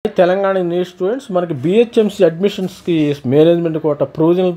Telangana news students మనకి BHMC అడ్మిషన్స్కి management quota provisional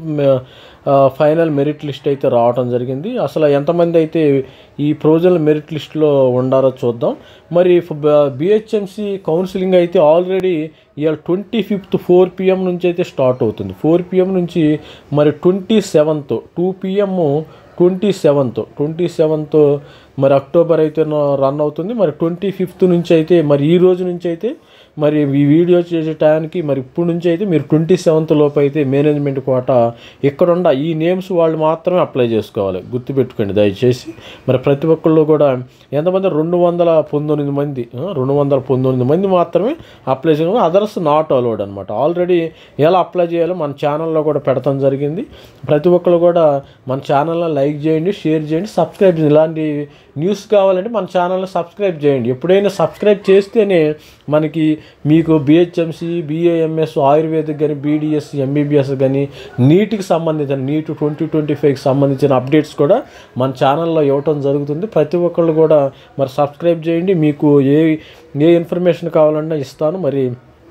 final merit list అయితే రావడం జరిగింది అసలు ఎంతమంది అయితే ఈ ప్రొవిజనల్ మెరిట్ లిస్ట్లో ఉండారో చూద్దాం మరి బిహెచ్ఎంసీ కౌన్సిలింగ్ అయితే ఆల్రెడీ ఇవాళ ట్వంటీ ఫిఫ్త్ ఫోర్ పిఎం నుంచి అయితే స్టార్ట్ అవుతుంది ఫోర్ పిఎం నుంచి మరి twenty seventh two PM twenty seventh twenty seventh మరి అక్టోబర్ అయితే రన్ అవుతుంది మరి ట్వంటీ ఫిఫ్త్ నుంచి అయితే మరి ఈ రోజు నుంచి అయితే మరి ఈ వీడియో చేసే టైంకి మరి ఇప్పుడు నుంచి అయితే మీరు ట్వంటీ సెవెంత్ లోపు అయితే మేనేజ్మెంట్ కోట ఇక్కడ ఉండ ఈ నేమ్స్ వాళ్ళు మాత్రమే అప్లై చేసుకోవాలి గుర్తుపెట్టుకోండి దయచేసి మరి ప్రతి ఒక్కళ్ళు కూడా ఎంతమంది రెండు వందల పంతొమ్మిది మంది ఆ, రెండు వందల పంతొమ్మిది మంది మాత్రమే అప్లై చేసుకోవాలి అదర్స్ నాట్ అలౌడ్ అనమాట ఆల్రెడీ ఎలా అప్లై చేయాలో మన ఛానల్లో కూడా పెడతాం జరిగింది ప్రతి ఒక్కరు కూడా మన ఛానల్లో లైక్ చేయండి షేర్ చేయండి సబ్స్క్రైబ్ చేయండి ఇలాంటి న్యూస్ కావాలంటే మన ఛానల్ని సబ్స్క్రైబ్ చేయండి ఎప్పుడైనా సబ్స్క్రైబ్ చేస్తేనే మనకి మీకు బిహెచ్ఎంసి బిఏఎంఎస్ ఆయుర్వేదిక్ కానీ బీడిఎస్ ఎంబీబీఎస్ కానీ నీట్కి సంబంధించిన నీట్ ట్వంటీ ట్వంటీ ఫైవ్కి సంబంధించిన అప్డేట్స్ కూడా మన ఛానల్లో ఇవ్వటం జరుగుతుంది ప్రతి ఒక్కళ్ళు కూడా మరి సబ్స్క్రైబ్ చేయండి మీకు ఏ ఏ ఇన్ఫర్మేషన్ కావాలన్నా ఇస్తాను మరి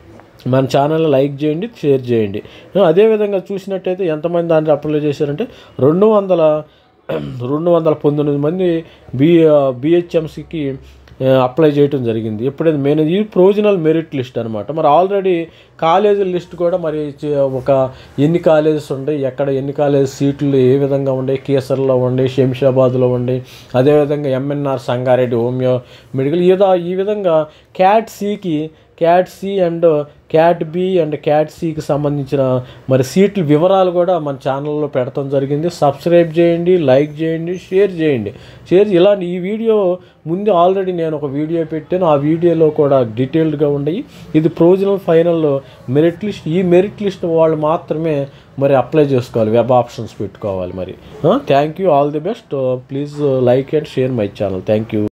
మన ఛానల్ లైక్ చేయండి షేర్ చేయండి అదేవిధంగా చూసినట్టయితే ఎంతమంది దాంట్లో అప్లై చేశారంటే రెండు వందల రెండు వందల పంతొమ్మిది మంది బి బిహెచ్ఎంసికి అప్లై చేయడం జరిగింది ఎప్పుడైతే మెయిన్ ఇది ప్రొవిజనల్ మెరిట్ లిస్ట్ అనమాట మరి ఆల్రెడీ కాలేజీల లిస్ట్ కూడా మరి చే- ఒక ఎన్ని కాలేజెస్ ఉన్నాయి ఎక్కడ ఎన్ని కాలేజ్ సీట్లు ఏ విధంగా ఉన్నాయి కేసర్లో ఉన్నాయి శంషాబాద్లో ఉన్నాయి అదేవిధంగా ఎంఎన్ఆర్ సంగారెడ్డి హోమియో మెడికల్ ఇదా ఈ విధంగా క్యాట్ సికి cat C and cat B and cat సికి సంబంధించిన మరి సీట్ల వివరాలు కూడా మన ఛానల్లో పెడతాం జరిగింది సబ్స్క్రైబ్ చేయండి లైక్ చేయండి షేర్ చేయండి షేర్ ఇలాంటి ఈ వీడియో ముందు ఆల్రెడీ నేను ఒక వీడియో పెట్టాను ఆ వీడియోలో కూడా డీటెయిల్డ్గా ఉన్నాయి ఇది ప్రొవిజనల్ ఫైనల్ మెరిట్ లిస్ట్ ఈ మెరిట్ లిస్ట్ వాళ్ళు మాత్రమే మరి అప్లై చేసుకోవాలి వెబ్ ఆప్షన్స్ పెట్టుకోవాలి మరి thank you all the best please like and share my channel thank you